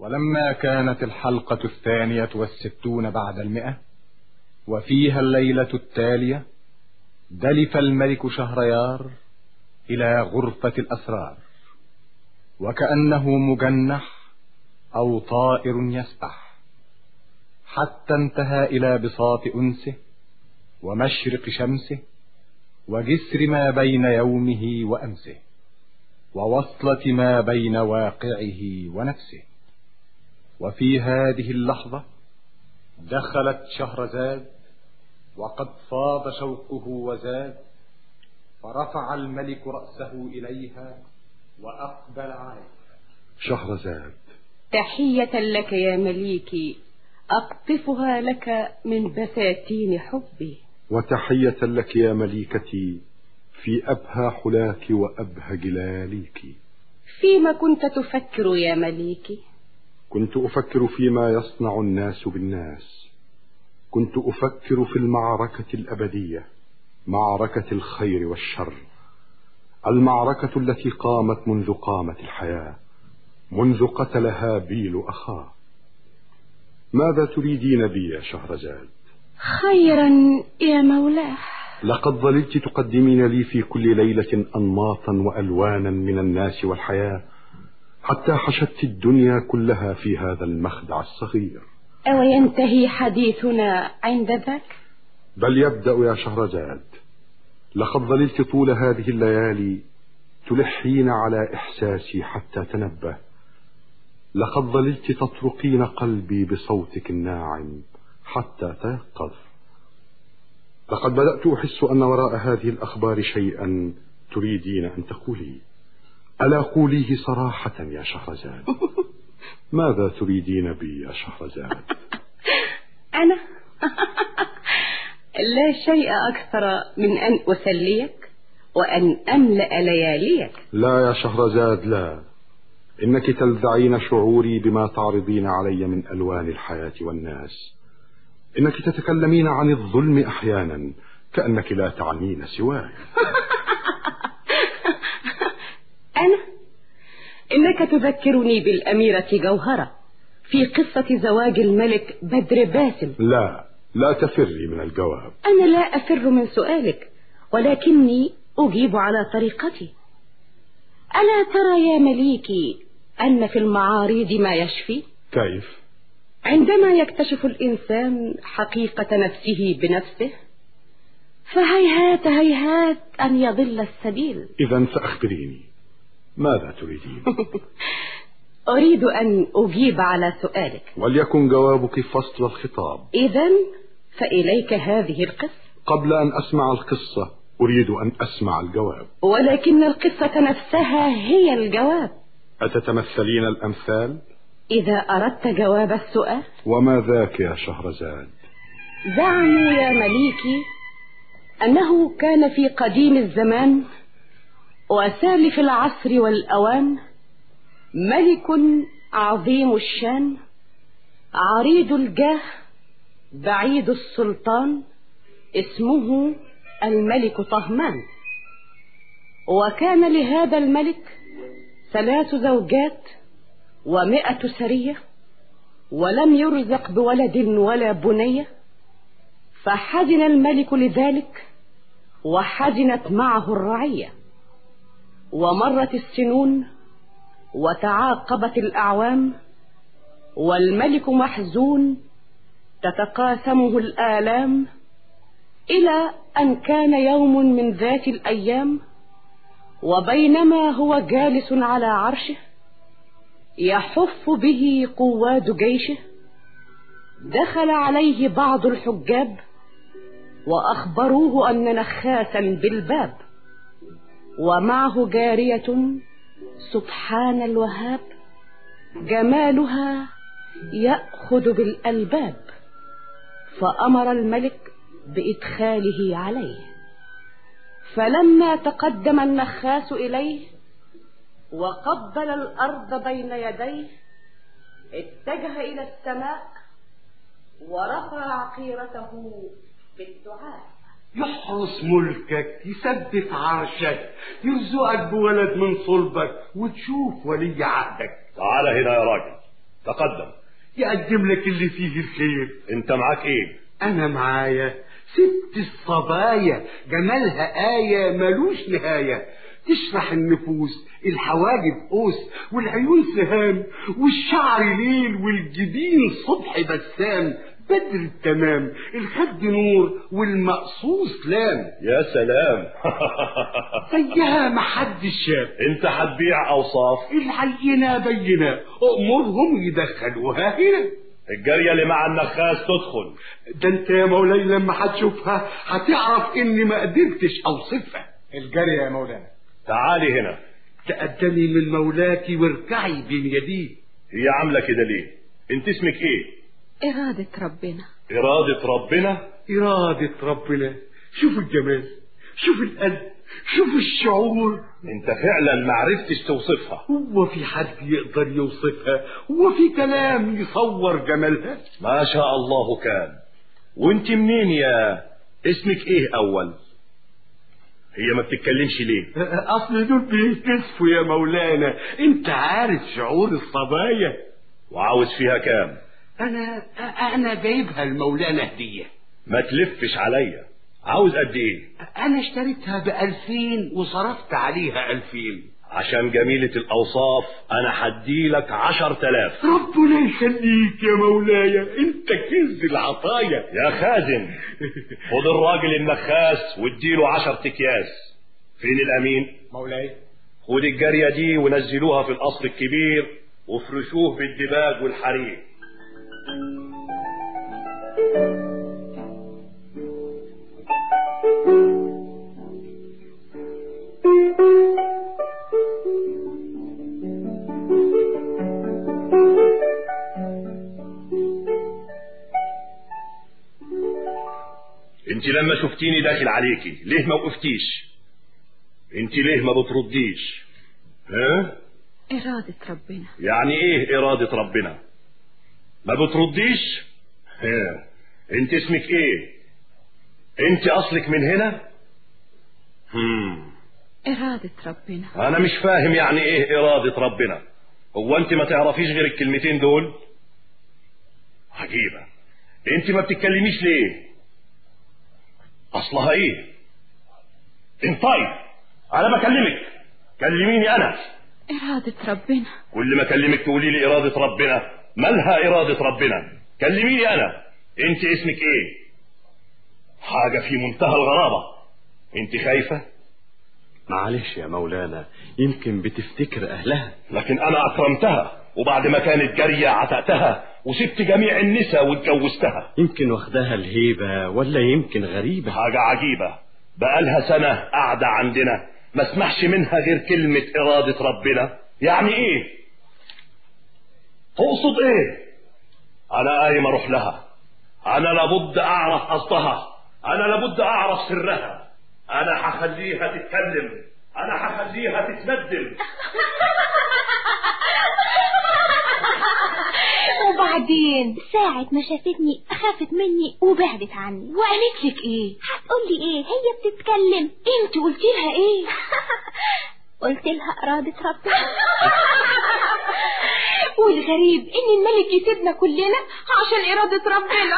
ولما كانت الحلقة الثانية والستون بعد المئة وفيها الليلة التالية دلف الملك شهريار إلى غرفة الأسرار وكأنه مجنح أو طائر يسبح حتى انتهى إلى بساط أنسه ومشرق شمسه وجسر ما بين يومه وأمسه ووصلة ما بين واقعه ونفسه وفي هذه اللحظة دخلت شهرزاد وقد فاض شوقه وزاد فرفع الملك رأسه إليها وأقبل عليها شهرزاد تحية لك يا مليكي أقطفها لك من بساتين حبي وتحية لك يا مليكتي في أبهى حلاك وأبهى جلاليك فيما كنت تفكر يا مليكي كنت أفكر فيما يصنع الناس بالناس كنت أفكر في المعركة الأبدية معركة الخير والشر المعركة التي قامت منذ قامت الحياة منذ قتل هابيل أخاه ماذا تريدين بي يا شهرزاد خيرا يا مولاه لقد ظللت تقدمين لي في كل ليلة أنماطا وألوانا من الناس والحياة حتى حشدت الدنيا كلها في هذا المخدع الصغير أو ينتهي حديثنا عند ذاك بل يبدأ يا شهرزاد لقد ظللت طول هذه الليالي تلحين على إحساسي حتى تنبه لقد ظللت تطرقين قلبي بصوتك الناعم حتى تيقظ لقد بدأت أحس أن وراء هذه الأخبار شيئا تريدين أن تقولي ألا قوليه صراحة يا شهرزاد ماذا تريدين بي يا شهرزاد أنا لا شيء أكثر من أن أسليك وأن أملأ لياليك لا يا شهرزاد لا إنك تلذعين شعوري بما تعرضين علي من ألوان الحياة والناس إنك تتكلمين عن الظلم أحيانا كأنك لا تعنين سواي أنا إنك تذكرني بالأميرة جوهرة في قصة زواج الملك بدر باسم لا لا تفري من الجواب أنا لا أفر من سؤالك ولكني أجيب على طريقتي ألا ترى يا مليكي أن في المعاريض ما يشفي كيف عندما يكتشف الإنسان حقيقة نفسه بنفسه فهيهات هيهات أن يضل السبيل إذا فأخبريني ماذا تريدين أريد أن أجيب على سؤالك وليكن جوابك فصل الخطاب إذا فإليك هذه القصة قبل أن أسمع القصة أريد أن أسمع الجواب ولكن القصة نفسها هي الجواب أتتمثلين الأمثال إذا أردت جواب السؤال وما ذاك يا شهرزاد زعموا يا مليكي أنه كان في قديم الزمان وسالف العصر والأوان ملك عظيم الشان عريض الجاه بعيد السلطان اسمه الملك طهمان وكان لهذا الملك ثلاث زوجات ومائة سرية ولم يرزق بولد ولا بنية فحزن الملك لذلك وحزنت معه الرعية ومرت السنون وتعاقبت الأعوام والملك محزون تتقاسمه الآلام إلى أن كان يوم من ذات الأيام وبينما هو جالس على عرشه يحف به قواد جيشه دخل عليه بعض الحجاب وأخبروه أن نخاسا بالباب ومعه جارية سبحان الوهاب جمالها يأخذ بالألباب فأمر الملك بإدخاله عليه فلما تقدم النخاس إليه وقبل الأرض بين يديه اتجه إلى السماء ورفع عقيرته بالدعاء يحرس ملكك يثبت عرشك يرزقك بولد من صلبك وتشوف ولي عهدك تعال هنا يا راجل تقدم يقدم لك اللي فيه الخير انت معاك ايه انا معايا ست الصبايا جمالها آية ملوش نهاية تشرح النفوس الحواجب قوس والعيون سهام والشعر ليل والجبين صبح بسام بدر التمام الخد نور والمقصوص لام يا سلام زيها محدش شاف انت هتبيع اوصاف العينة بينة أمرهم يدخلوها هنا الجارية اللي مع النخاس تدخل ده انت يا مولاي لما هتشوفها هتعرف اني ما قدرتش اوصفها الجارية يا مولانا تعالي هنا تقدمي من مولاكي واركعي بين يديه هي عاملة كده ليه انت اسمك ايه إرادة ربنا إرادة ربنا إرادة ربنا شوف الجمال شوف القلب شوف الشعور انت فعلا معرفتش توصفها هو في حد يقدر يوصفها هو في كلام يصور جمالها ما شاء الله كان وانت منين يا اسمك ايه اول هي ما بتتكلمش ليه اصل دول بيتكسفوا يا مولانا انت عارف شعور الصبايا وعاوز فيها كام انا انا جايبها لمولانا هديه ما تلفش عليا عاوز قد ايه انا اشتريتها بألفين وصرفت عليها ألفين عشان جميلة الأوصاف أنا هديلك عشر تلاف ربنا يخليك يا مولاي انت كنز العطايا يا خازن خد الراجل النخاس واديله عشر تكياس فين الأمين مولاي خد الجارية دي ونزلوها في القصر الكبير وافرشوه بالدباج والحرير انت لما شفتيني داخل عليكي ليه ما وقفتيش انت ليه ما بترديش ها إرادة ربنا يعني ايه ارادة ربنا ما بترديش ها انت اسمك ايه انت اصلك من هنا هم. إرادة ربنا انا مش فاهم يعني ايه ارادة ربنا هو انت ما تعرفيش غير الكلمتين دول عجيبة انت ما بتتكلميش ليه اصلها ايه انطي انا بكلمك كلميني انا إرادة ربنا كل ما اكلمك تقولي لي اراده ربنا مالها اراده ربنا كلميني انا انت اسمك ايه حاجه في منتهى الغرابه انت خايفه معلش يا مولانا يمكن بتفتكر أهلها لكن انا اكرمتها وبعد ما كانت جاريه عتقتها وسبت جميع النساء واتجوزتها يمكن واخداها الهيبة ولا يمكن غريبة حاجه عجيبه بقالها سنه قاعده عندنا ما اسمعش منها غير كلمه اراده ربنا يعني ايه تقصد ايه انا قايم اروح لها انا لابد اعرف قصدها انا لابد اعرف سرها انا هخليها تتكلم انا هخليها تتندم وبعدين ساعة ما شافتني خافت مني وبعدت عني وقالت لك إيه هتقولي ايه هي بتتكلم انت قلتي لها ايه قلت لها إرادة ربنا والغريب ان الملك يسيبنا كلنا عشان إرادة ربنا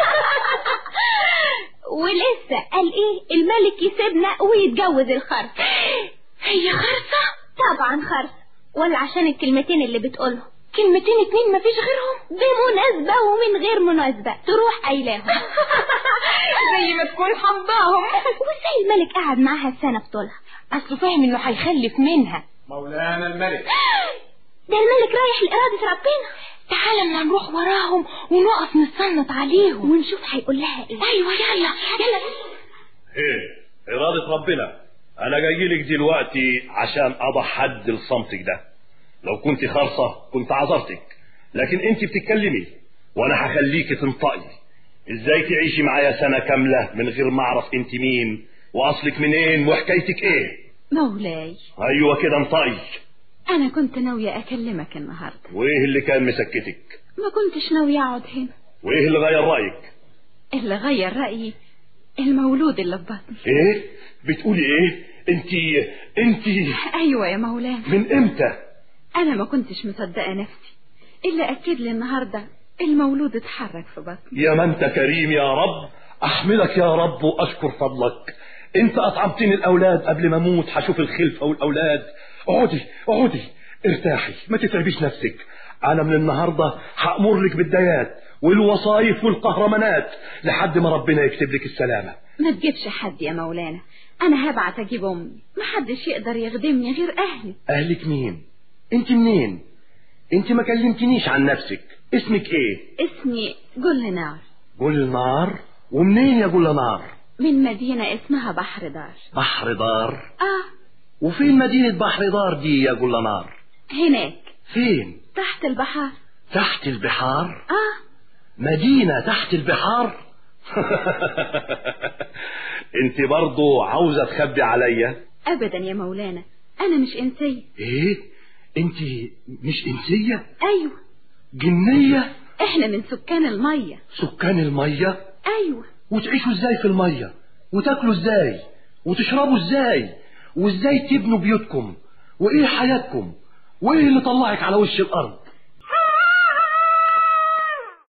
ولسه قال ايه الملك يسيبنا ويتجوز الخرس هي خرصة طبعا خرس ولا عشان الكلمتين اللي بتقولهم كلمتين اتنين مفيش غيرهم بمناسبة ومن غير مناسبة تروح قايلاهم زي ما تكون حمضاهم وازاي الملك قعد معاها السنة بطولها اصله فاهم انه هيخلف منها مولانا الملك ده الملك رايح لإرادة ربنا تعالى اما نروح وراهم ونقف نتصنت عليهم ونشوف هيقول لها ايه ايوه يلا يلا ايه اراده ربنا انا جاي لك دلوقتي عشان اضع حد لصمتك ده لو كنت خرصه كنت عذرتك لكن انت بتتكلمي وانا هخليك تنطقي ازاي تعيشي معايا سنه كامله من غير ما اعرف انت مين واصلك منين وحكايتك ايه مولاي ايوه كده انطقي انا كنت ناوية اكلمك النهاردة وايه اللي كان مسكتك ما كنتش ناوية اقعد هنا وايه اللي غير رايك اللي غير رأيي المولود اللي في بطني ايه بتقولي ايه انت انت ايوه يا مولانا من امتى انا ما كنتش مصدقة نفسي اللي أكد لي النهاردة المولود اتحرك في بطني يا ما انت كريم يا رب احمدك يا رب واشكر فضلك انت اطعمتني الاولاد قبل ما اموت هشوف الخلفه والاولاد اقعدي اقعدي ارتاحي ما تتعبيش نفسك انا من النهارده هامر لك بالديات والوصايف والقهرمانات لحد ما ربنا يكتب لك السلامه ما تجيبش حد يا مولانا أنا هبعت أجيب أمي محدش يقدر يخدمني غير أهلي اهلك مين انت منين انت ما كلمتنيش عن نفسك اسمك ايه اسمي جل نار جل نار ومنين يا جل نار من مدينة اسمها بحر دار بحر دار آه وفين مدينة بحر دار دي يا جل نار هناك فين تحت البحر تحت البحار آه مدينة تحت البحار انت برضو عاوزة تخبي عليا أبدا يا مولانا أنا مش إنسية ايه انت مش انسية أيوة جنية إحنا من سكان المية سكان المية أيوة وتعيشوا ازاي في المية وتاكلوا ازاي وتشربوا ازاي وازاي تبنوا بيوتكم وايه حياتكم وايه اللي طلعك على وش الارض